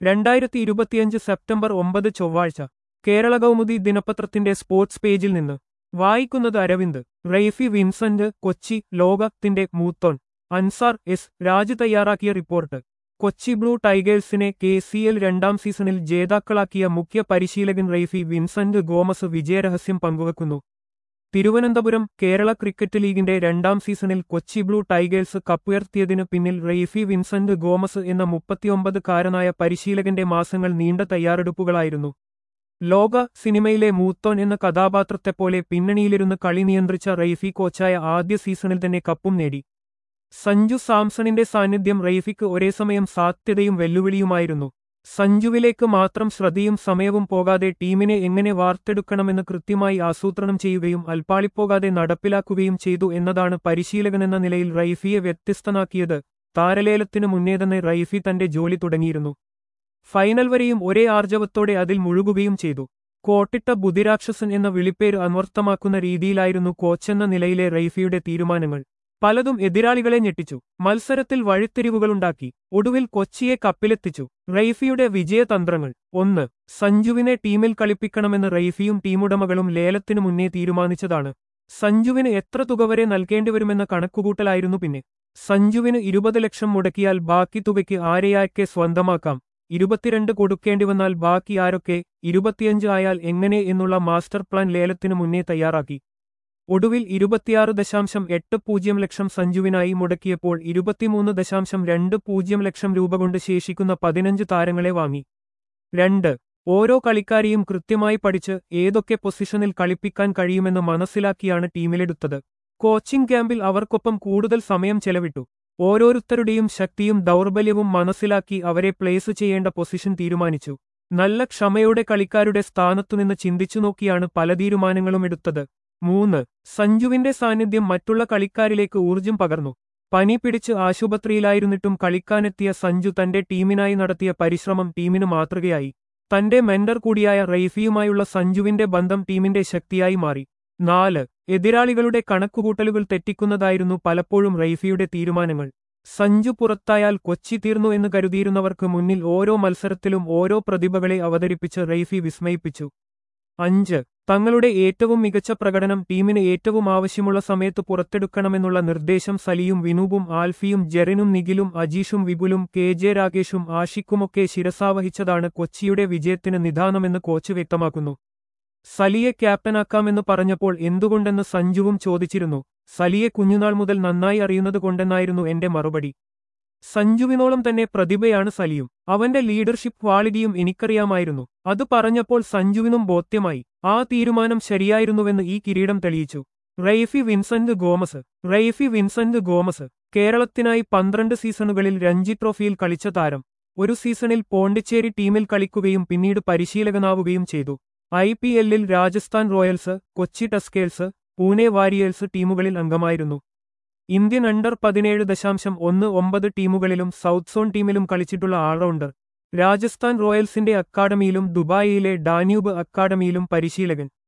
രണ്ടായിരത്തി ഇരുപത്തിയഞ്ച് സെപ്റ്റംബർ ഒമ്പത് ചൊവ്വാഴ്ച കേരള കൗമുദി ദിനപത്രത്തിന്റെ സ്പോർട്സ് പേജിൽ നിന്ന് വായിക്കുന്നത് അരവിന്ദ് റെയ്ഫി വിൻസെന്റ് കൊച്ചി ലോകത്തിന്റെ മൂത്തോൺ അൻസാർ എസ് രാജ് തയ്യാറാക്കിയ റിപ്പോർട്ട് കൊച്ചി ബ്ലൂ ടൈഗേഴ്സിനെ കെ സി എൽ രണ്ടാം സീസണിൽ ജേതാക്കളാക്കിയ മുഖ്യ പരിശീലകൻ റെയ്ഫി വിൻസെന്റ് ഗോമസ് വിജയരഹസ്യം പങ്കുവെക്കുന്നു തിരുവനന്തപുരം കേരള ക്രിക്കറ്റ് ലീഗിന്റെ രണ്ടാം സീസണിൽ കൊച്ചി ബ്ലൂ ടൈഗേഴ്സ് കപ്പുയർത്തിയതിനു പിന്നിൽ റെയ്ഫി വിൻസെന്റ് ഗോമസ് എന്ന മുപ്പത്തിയൊമ്പതുകാരനായ പരിശീലകന്റെ മാസങ്ങൾ നീണ്ട തയ്യാറെടുപ്പുകളായിരുന്നു ലോക സിനിമയിലെ മൂത്തോൻ എന്ന കഥാപാത്രത്തെപ്പോലെ പിന്നണിയിലിരുന്ന് കളി നിയന്ത്രിച്ച റെയ്ഫി കോച്ചായ ആദ്യ സീസണിൽ തന്നെ കപ്പും നേടി സഞ്ജു സാംസണിന്റെ സാന്നിധ്യം റെയ്ഫിക്ക് ഒരേ സമയം സാധ്യതയും വെല്ലുവിളിയുമായിരുന്നു സഞ്ജുവിലേക്ക് മാത്രം ശ്രദ്ധയും സമയവും പോകാതെ ടീമിനെ എങ്ങനെ വാർത്തെടുക്കണമെന്ന് കൃത്യമായി ആസൂത്രണം ചെയ്യുകയും അൽപ്പാളിപ്പോകാതെ നടപ്പിലാക്കുകയും ചെയ്തു എന്നതാണ് പരിശീലകനെന്ന നിലയിൽ റൈഫിയെ വ്യത്യസ്തനാക്കിയത് താരലേലത്തിനു മുന്നേ തന്നെ റൈഫി തന്റെ ജോലി തുടങ്ങിയിരുന്നു ഫൈനൽ വരെയും ഒരേ ആർജവത്തോടെ അതിൽ മുഴുകുകയും ചെയ്തു കോട്ടിട്ട ബുധിരാക്ഷസൻ എന്ന വിളിപ്പേര് അന്വർത്ഥമാക്കുന്ന രീതിയിലായിരുന്നു കോച്ചെന്ന നിലയിലെ റൈഫിയുടെ തീരുമാനങ്ങൾ പലതും എതിരാളികളെ ഞെട്ടിച്ചു മത്സരത്തിൽ വഴിത്തിരിവുകളുണ്ടാക്കി ഒടുവിൽ കൊച്ചിയെ കപ്പിലെത്തിച്ചു റൈഫിയുടെ വിജയതന്ത്രങ്ങൾ ഒന്ന് സഞ്ജുവിനെ ടീമിൽ കളിപ്പിക്കണമെന്ന് റൈഫിയും ടീമുടമകളും ലേലത്തിനു മുന്നേ തീരുമാനിച്ചതാണ് സഞ്ജുവിന് എത്ര തുക വരെ നൽകേണ്ടിവരുമെന്ന കണക്കുകൂട്ടലായിരുന്നു പിന്നെ സഞ്ജുവിന് ഇരുപത് ലക്ഷം മുടക്കിയാൽ ബാക്കി തുകയ്ക്ക് ആരെയാക്കെ സ്വന്തമാക്കാം ഇരുപത്തിരണ്ട് കൊടുക്കേണ്ടിവന്നാൽ ബാക്കി ആരൊക്കെ ഇരുപത്തിയഞ്ച് ആയാൽ എങ്ങനെ എന്നുള്ള മാസ്റ്റർ പ്ലാൻ ലേലത്തിനു മുന്നേ തയ്യാറാക്കി ഒടുവിൽ ഇരുപത്തിയാറ് ദശാംശം എട്ട് പൂജ്യം ലക്ഷം സഞ്ജുവിനായി മുടക്കിയപ്പോൾ ഇരുപത്തിമൂന്ന് ദശാംശം രണ്ട് പൂജ്യം ലക്ഷം രൂപ കൊണ്ട് ശേഷിക്കുന്ന പതിനഞ്ച് താരങ്ങളെ വാങ്ങി രണ്ട് ഓരോ കളിക്കാരെയും കൃത്യമായി പഠിച്ച് ഏതൊക്കെ പൊസിഷനിൽ കളിപ്പിക്കാൻ കഴിയുമെന്ന് മനസ്സിലാക്കിയാണ് ടീമിലെടുത്തത് കോച്ചിംഗ് ക്യാമ്പിൽ അവർക്കൊപ്പം കൂടുതൽ സമയം ചെലവിട്ടു ഓരോരുത്തരുടെയും ശക്തിയും ദൗർബല്യവും മനസ്സിലാക്കി അവരെ പ്ലേസ് ചെയ്യേണ്ട പൊസിഷൻ തീരുമാനിച്ചു നല്ല ക്ഷമയോടെ കളിക്കാരുടെ സ്ഥാനത്തുനിന്ന് ചിന്തിച്ചു നോക്കിയാണ് പല തീരുമാനങ്ങളും എടുത്തത് മൂന്ന് സഞ്ജുവിന്റെ സാന്നിധ്യം മറ്റുള്ള കളിക്കാരിലേക്ക് ഊർജം പകർന്നു പനി പിടിച്ച് ആശുപത്രിയിലായിരുന്നിട്ടും കളിക്കാനെത്തിയ സഞ്ജു തന്റെ ടീമിനായി നടത്തിയ പരിശ്രമം ടീമിന് മാതൃകയായി തന്റെ മെന്റർ കൂടിയായ റെയ്ഫിയുമായുള്ള സഞ്ജുവിന്റെ ബന്ധം ടീമിന്റെ ശക്തിയായി മാറി നാല് എതിരാളികളുടെ കണക്കുകൂട്ടലുകൾ തെറ്റിക്കുന്നതായിരുന്നു പലപ്പോഴും റെയ്ഫിയുടെ തീരുമാനങ്ങൾ സഞ്ജു പുറത്തായാൽ കൊച്ചി തീർന്നു എന്ന് കരുതിയിരുന്നവർക്ക് മുന്നിൽ ഓരോ മത്സരത്തിലും ഓരോ പ്രതിഭകളെ അവതരിപ്പിച്ച് റെയ്ഫി വിസ്മയിപ്പിച്ചു അഞ്ച് തങ്ങളുടെ ഏറ്റവും മികച്ച പ്രകടനം ടീമിന് ഏറ്റവും ആവശ്യമുള്ള സമയത്ത് പുറത്തെടുക്കണമെന്നുള്ള നിർദ്ദേശം സലിയും വിനൂപും ആൽഫിയും ജെറിനും നിഖിലും അജീഷും വിപുലും കെ ജെ രാകേഷും ആഷിക്കുമൊക്കെ ശിരസാവഹിച്ചതാണ് കൊച്ചിയുടെ വിജയത്തിന് നിദാനമെന്ന് കോച്ച് വ്യക്തമാക്കുന്നു സലിയെ ക്യാപ്റ്റനാക്കാമെന്ന് പറഞ്ഞപ്പോൾ എന്തുകൊണ്ടെന്ന് സഞ്ജുവും ചോദിച്ചിരുന്നു സലിയെ കുഞ്ഞുനാൾ മുതൽ നന്നായി അറിയുന്നതുകൊണ്ടെന്നായിരുന്നു എന്റെ മറുപടി സഞ്ജുവിനോളം തന്നെ പ്രതിഭയാണ് സലിയും അവന്റെ ലീഡർഷിപ്പ് ക്വാളിറ്റിയും എനിക്കറിയാമായിരുന്നു അത് പറഞ്ഞപ്പോൾ സഞ്ജുവിനും ബോധ്യമായി ആ തീരുമാനം ശരിയായിരുന്നുവെന്ന് ഈ കിരീടം തെളിയിച്ചു റെയ്ഫി വിൻസെന്റ് ഗോമസ് റെയ്ഫി വിൻസെന്റ് ഗോമസ് കേരളത്തിനായി പന്ത്രണ്ട് സീസണുകളിൽ രഞ്ജി ട്രോഫിയിൽ കളിച്ച താരം ഒരു സീസണിൽ പോണ്ടിച്ചേരി ടീമിൽ കളിക്കുകയും പിന്നീട് പരിശീലകനാവുകയും ചെയ്തു ഐ പി എല്ലിൽ Rajasthan Royals Kochi Tuskers Pune Warriors ടീമുകളിൽ അംഗമായിരുന്നു ഇന്ത്യൻ അണ്ടർ പതിനേഴ് ദശാംശം ഒന്ന് ഒമ്പത് ടീമുകളിലും സൗത്ത് സോൺ ടീമിലും കളിച്ചിട്ടുള്ള ആൾറൗണ്ടർ രാജസ്ഥാൻ റോയൽസിന്റെ അക്കാഡമിയിലും ദുബായിയിലെ ഡാന്യൂബ് അക്കാഡമിയിലും പരിശീലകൻ